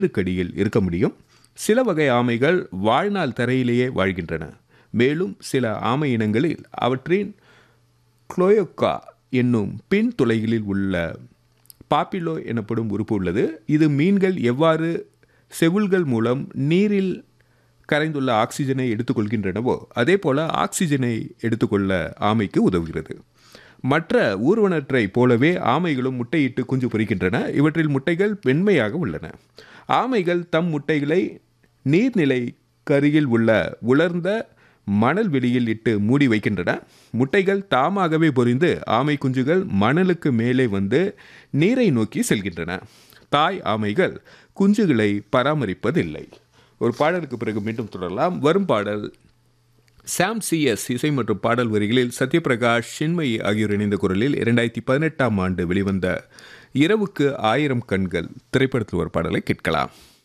கடியில் இருக்க முடியும் சில வகை ஆமைகள் வாழ்நாள் தரையிலேயே வாழ்கின்றன மேலும் சில ஆமை இனங்களில் அவற்றின் குளோயோக்கா என்னும் பின் துளைகளில் உள்ள பாப்பிலோ எனப்படும் உறுப்பு உள்ளது இது மீன்கள் எவ்வாறு செவுள்கள் மூலம் நீரில் கரைந்துள்ள ஆக்சிஜனை எடுத்துக்கொள்கின்றனவோ அதே போல ஆக்சிஜனை எடுத்துக்கொள்ள ஆமைக்கு உதவுகிறது மற்ற ஊர்வனற்றை போலவே ஆமைகளும் முட்டையிட்டு குஞ்சு பொரிக்கின்றன இவற்றில் முட்டைகள் வெண்மையாக உள்ளன ஆமைகள் தம் முட்டைகளை நீர்நிலை கருகில் உள்ள உலர்ந்த மணல் வெளியில் இட்டு மூடி வைக்கின்றன முட்டைகள் தாமாகவே பொரிந்து ஆமை குஞ்சுகள் மணலுக்கு மேலே வந்து நீரை நோக்கி செல்கின்றன தாய் ஆமைகள் குஞ்சுகளை பராமரிப்பதில்லை ஒரு பாடலுக்கு பிறகு மீண்டும் தொடரலாம் வரும் பாடல் சாம் சிஎஸ் இசை மற்றும் பாடல் வரிகளில் சத்யபிரகாஷ் சின்மயி ஆகியோர் இணைந்த குரலில் இரண்டாயிரத்தி பதினெட்டாம் ஆண்டு வெளிவந்த இரவுக்கு ஆயிரம் கண்கள் திரைப்படத்தில் ஒரு பாடலை கேட்கலாம்